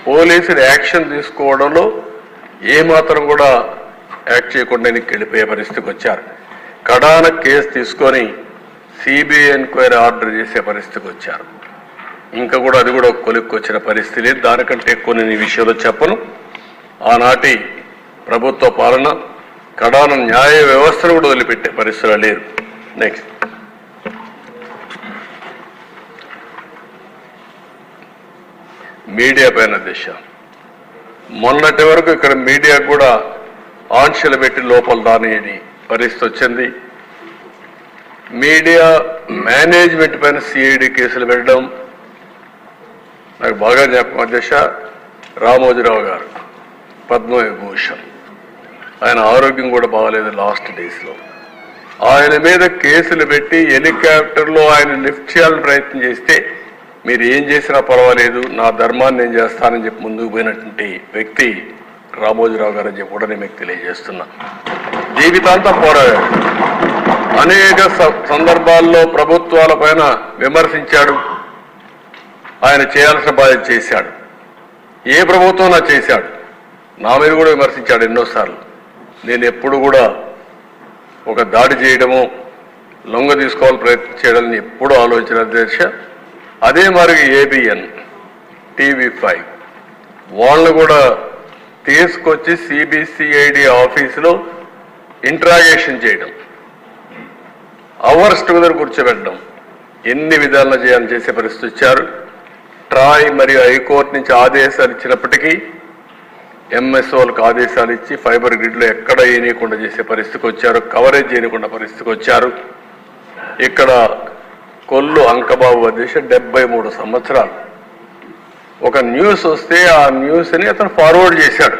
పోలీసులు యాక్షన్ తీసుకోవడంలో ఏమాత్రం కూడా యాక్ట్ చేయకుండా వెనక్కి వెళ్ళిపోయే పరిస్థితికి వచ్చారు కడాన కేసు తీసుకొని సిబిఐ ఎంక్వైరీ ఆర్డర్ చేసే పరిస్థితికి వచ్చారు ఇంకా కూడా అది కూడా ఒక కొలిక్కి వచ్చిన పరిస్థితి లేదు దానికంటే ఎక్కువ నేను ఈ విషయంలో చెప్పను ఆనాటి ప్రభుత్వ పాలన కడాన న్యాయ వ్యవస్థను కూడా వదిలిపెట్టే పరిస్థితులు లేరు నెక్స్ట్ మీడియా పైన దిశ మొన్నటి వరకు ఇక్కడ మీడియా కూడా ఆంక్షలు పెట్టి లోపల దాని పరిస్థితి వచ్చింది మీడియా మేనేజ్మెంట్ పైన సిఐడి కేసులు పెట్టడం నాకు బాగా జ్ఞాపకం అధ్యక్ష రామోజీరావు గారు పద్మవిభూషణ్ ఆయన ఆరోగ్యం కూడా బాగాలేదు లాస్ట్ డేస్లో ఆయన మీద కేసులు పెట్టి హెలికాప్టర్లో ఆయన లిఫ్ట్ చేయాలని ప్రయత్నం చేస్తే మీరు ఏం చేసినా పర్వాలేదు నా ధర్మాన్ని నేను చేస్తానని చెప్పి ముందుకు పోయినటువంటి వ్యక్తి రామోజీరావు గారు అని చెప్పి కూడా నేను మీకు తెలియజేస్తున్నా జీవితాంతం పోరాడాడు అనేక స- సందర్భాల్లో ప్రభుత్వాల పైన విమర్శించాడు ఆయన చేయాల్సిన బాధ్యత చేశాడు ఏ ప్రభుత్వం నా చేశాడు నా మీద కూడా విమర్శించాడు ఎన్నోసార్లు నేను ఎప్పుడు కూడా ఒక దాడి చేయడము లొంగ తీసుకోవాలని ప్రయత్నం చేయడాన్ని ఎప్పుడూ ఆలోచన అధ్యక్ష అదే మరి ఏబిఎన్ టీవీ ఫైవ్ వాళ్ళని కూడా తీసుకొచ్చి సిబిసిఐడి ఆఫీసులో ఇంట్రాగేషన్ చేయడం అవర్స్ టుగెదర్ కూర్చోబెట్టడం ఎన్ని విధాలుగా చేయాలని చేసే పరిస్థితి వచ్చారు ట్రాయ్ మరియు హైకోర్టు నుంచి ఆదేశాలు ఇచ్చినప్పటికీ ఎంఎస్ఓలకు ఆదేశాలు ఇచ్చి ఫైబర్ గ్రిడ్లో ఎక్కడ వేయనీయకుండా చేసే పరిస్థితికి వచ్చారు కవరేజ్ చేయకుండా పరిస్థితికి వచ్చారు ఇక్కడ కొల్లు అంకబాబు అధ్యక్ష డెబ్బై మూడు సంవత్సరాలు ఒక న్యూస్ వస్తే ఆ న్యూస్ని అతను ఫార్వర్డ్ చేశాడు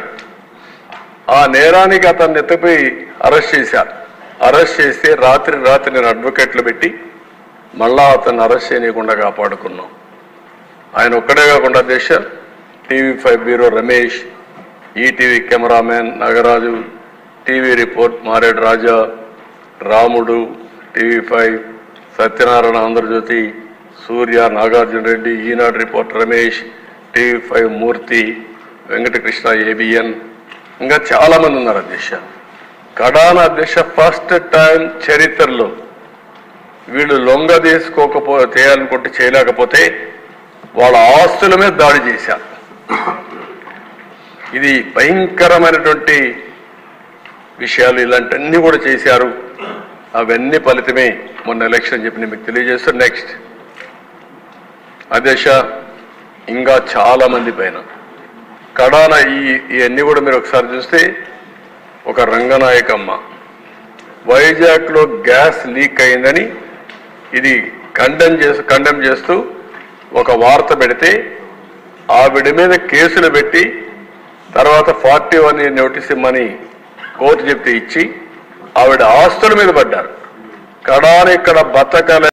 ఆ నేరానికి అతన్ని ఎత్తిపోయి అరెస్ట్ చేశారు అరెస్ట్ చేస్తే రాత్రి రాత్రి నేను అడ్వకేట్లు పెట్టి మళ్ళా అతన్ని అరెస్ట్ చేయకుండా కాపాడుకున్నాం ఆయన ఒక్కడే కాకుండా అధ్యక్ష TV five bureau Ramesh ETV cameraman Nagaraju TV report Maredu Raja Ramudu TV five Satyanarayana Andhrajyothy Surya Nagarjuna Reddy Eenadu report Ramesh TV five Murthy Venkatakrishna ABN ఇంకా చాలా మంది ఉన్నారు అధ్యక్ష కడాన అధ్యక్ష ఫస్ట్ టైం చరిత్రలో వీళ్ళు లొంగ తీసుకోకపో చేయాలనుకుంటే చేయలేకపోతే వాళ్ళ ఆస్తుల మీద దాడి చేశారు ఇది భయంకరమైనటువంటి విషయాలు ఇలాంటివన్నీ కూడా చేశారు అవన్నీ ఫలితమే మొన్న ఎలక్షన్ చెప్పి నేను మీకు తెలియజేస్తాను నెక్స్ట్ అధ్యక్ష ఇంకా చాలా మంది పైన కడాన ఈ ఇవన్నీ కూడా మీరు ఒకసారి చూస్తే ఒక రంగనాయకమ్మ వైజాగ్లో గ్యాస్ లీక్ అయిందని ఇది కండెమ్ చేస్తూ కండెమ్ చేస్తూ ఒక వార్త పెడితే ఆవిడ మీద కేసులు పెట్టి తర్వాత ఫార్టీ వన్ నోటీస్ ఇమ్మని కోర్టు చెప్తే ఇచ్చి ఆవిడ ఆస్తుల మీద పడ్డారు కడాని ఇక్కడ బతకలే